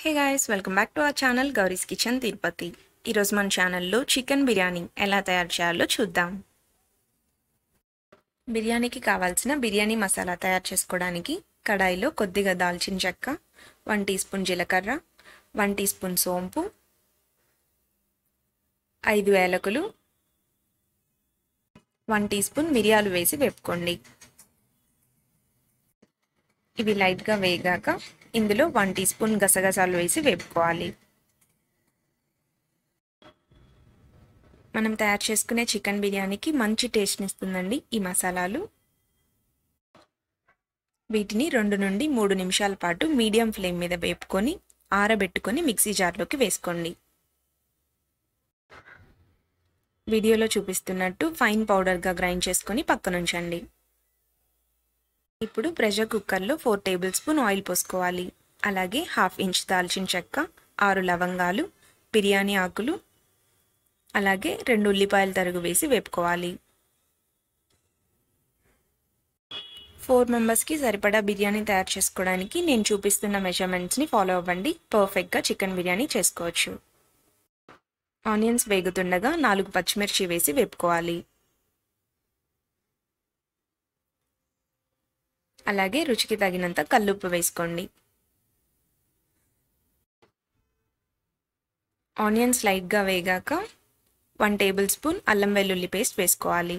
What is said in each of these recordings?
hey guys welcome back to our channel Gowri's kitchen Tirupati ఈరోజు మన ఛానల్లో చికెన్ బిర్యానీ ఎలా తయారు చేయాలో చూద్దాం బిర్యానీకి కావాల్సిన బిర్యానీ మసాలా తయారు చేసుకోవడానికి కడాయిలో కొద్దిగా దాల్చిన చెక్క వన్ టీ స్పూన్ జీలకర్ర వన్ టీ స్పూన్ సోంపు ఐదు ఏలకులు వన్ టీ స్పూన్ మిరియాలు వేసి వేపుకోండి ఇవి లైట్గా వేగాక ఇందులో వన్ టీ స్పూన్ గసగసాలు వేసి వేపుకోవాలి మనం తయారు చేసుకునే చికెన్ బిర్యానీకి మంచి టేస్ట్ని ఇస్తుందండి ఈ మసాలాలు వీటిని రెండు నుండి మూడు నిమిషాల పాటు మీడియం ఫ్లేమ్ మీద వేపుకొని ఆరబెట్టుకొని మిక్సీ జార్లోకి వేసుకోండి వీడియోలో చూపిస్తున్నట్టు ఫైన్ పౌడర్గా గ్రైండ్ చేసుకొని పక్కనుంచండి ఇప్పుడు ప్రెషర్ కుక్కర్లో ఫోర్ టేబుల్ స్పూన్ ఆయిల్ పోసుకోవాలి అలాగే హాఫ్ ఇంచ్ దాల్చిన చెక్క ఆరు లవంగాలు బిర్యానీ ఆకులు అలాగే రెండు ఉల్లిపాయల తరుగు వేసి వేపుకోవాలి ఫోర్ మెంబర్స్కి సరిపడా బిర్యానీ తయారు చేసుకోవడానికి నేను చూపిస్తున్న మెజర్మెంట్స్ని ఫాలో అవ్వండి పర్ఫెక్ట్గా చికెన్ బిర్యానీ చేసుకోవచ్చు ఆనియన్స్ వేగుతుండగా నాలుగు పచ్చిమిర్చి వేసి వేపుకోవాలి అలాగే రుచికి తగినంత కల్లుప్పు వేసుకోండి ఆనియన్స్ లైట్గా వేగాక వన్ టేబుల్ స్పూన్ అల్లం వెల్లుల్లి పేస్ట్ వేసుకోవాలి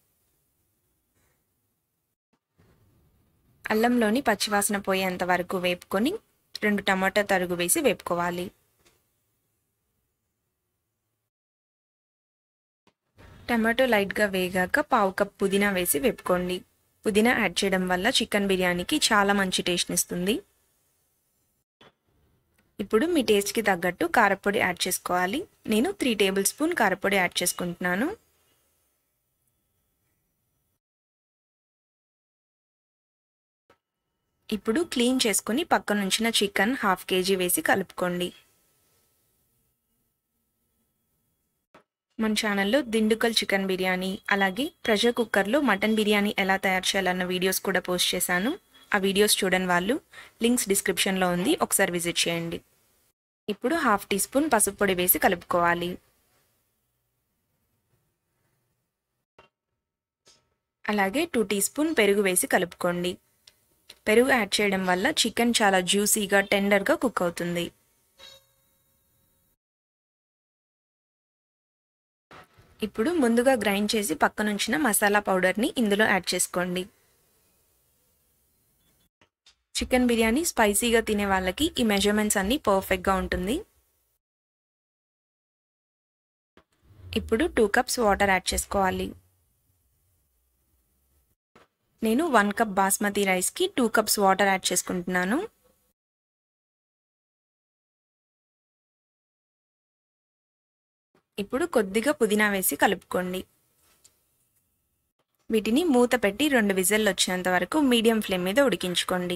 అల్లంలోని పచ్చివాసన పోయేంత వరకు వేపుకొని రెండు టమాటా తరుగు వేసి వేపుకోవాలి టమాటో లైట్గా వేగాక పావు కప్ పుదీనా వేసి వేపుకోండి పుదీనా యాడ్ చేయడం వల్ల చికెన్ బిర్యానీకి చాలా మంచి టేస్ట్ని ఇస్తుంది ఇప్పుడు మీ టేస్ట్కి తగ్గట్టు కారపొడి యాడ్ చేసుకోవాలి నేను త్రీ టేబుల్ స్పూన్ కారపొడి యాడ్ చేసుకుంటున్నాను ఇప్పుడు క్లీన్ చేసుకుని పక్కనుంచిన చికెన్ హాఫ్ కేజీ వేసి కలుపుకోండి మన ఛానల్లో దిండుకల్ చికెన్ బిర్యానీ అలాగే ప్రెషర్ కుక్కర్లో మటన్ బిర్యానీ ఎలా తయారు చేయాలన్న వీడియోస్ కూడా పోస్ట్ చేశాను ఆ వీడియోస్ చూడని వాళ్ళు లింక్స్ డిస్క్రిప్షన్లో ఉంది ఒకసారి విజిట్ చేయండి ఇప్పుడు హాఫ్ టీ స్పూన్ పసుపు పొడి వేసి కలుపుకోవాలి అలాగే టూ టీ స్పూన్ పెరుగు వేసి కలుపుకోండి పెరుగు యాడ్ చేయడం వల్ల చికెన్ చాలా జ్యూసీగా టెండర్గా కుక్ అవుతుంది ఇప్పుడు ముందుగా గ్రైండ్ చేసి పక్కనుంచిన మసాలా పౌడర్ని ఇందులో యాడ్ చేసుకోండి చికెన్ బిర్యానీ స్పైసీగా తినే వాళ్ళకి ఈ మెజర్మెంట్స్ అన్నీ పర్ఫెక్ట్గా ఉంటుంది ఇప్పుడు టూ కప్స్ వాటర్ యాడ్ చేసుకోవాలి నేను వన్ కప్ బాస్మతి రైస్కి టూ కప్స్ వాటర్ యాడ్ చేసుకుంటున్నాను ఇప్పుడు కొద్దిగా పుదీనా వేసి కలుపుకోండి వీటిని మూత పెట్టి రెండు విజిల్లు వచ్చేంత వరకు మీడియం ఫ్లేమ్ మీద ఉడికించుకోండి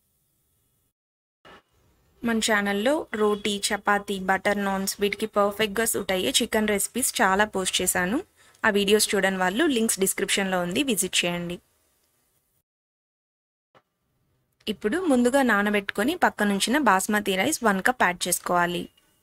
మన ఛానల్లో రోటీ చపాతీ బటర్ నాన్స్ వీటికి పర్ఫెక్ట్గా సూట్ అయ్యే చికెన్ రెసిపీస్ చాలా పోస్ట్ చేశాను ఆ వీడియోస్ చూడని వాళ్ళు లింక్స్ డిస్క్రిప్షన్లో ఉంది విజిట్ చేయండి ఇప్పుడు ముందుగా నానబెట్టుకొని పక్కనుంచిన basmati rice one cup add చేసుకోవాలి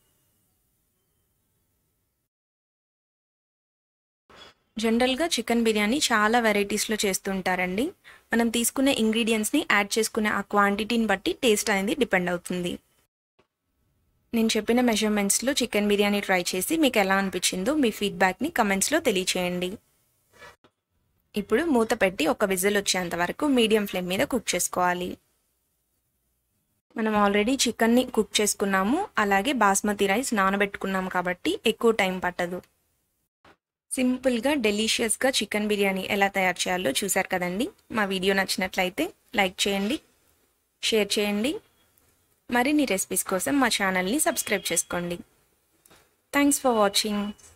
జనరల్గా చికెన్ బిర్యానీ చాలా వెరైటీస్లో చేస్తుంటారండి మనం తీసుకునే ఇంగ్రీడియంట్స్ని యాడ్ చేసుకునే ఆ క్వాంటిటీని బట్టి టేస్ట్ అనేది డిపెండ్ అవుతుంది నేను చెప్పిన మెజర్మెంట్స్లో చికెన్ బిర్యానీ ట్రై చేసి మీకు ఎలా అనిపించిందో మీ ఫీడ్బ్యాక్ని కమెంట్స్లో తెలియచేయండి ఇప్పుడు మూత పెట్టి ఒక విజిల్ వచ్చేంత వరకు మీడియం ఫ్లేమ్ మీద కుక్ చేసుకోవాలి మనం ఆల్రెడీ చికెన్ని కుక్ చేసుకున్నాము అలాగే బాస్మతి రైస్ నానబెట్టుకున్నాము కాబట్టి ఎక్కువ టైం పట్టదు సింపుల్గా డెలీషియస్గా చికెన్ బిర్యానీ ఎలా తయారు చేయాలో చూశారు కదండి మా వీడియో నచ్చినట్లయితే లైక్ చేయండి షేర్ చేయండి మరిన్ని రెసిపీస్ కోసం మా ఛానల్ని సబ్స్క్రైబ్ చేసుకోండి థ్యాంక్స్ ఫర్ వాచింగ్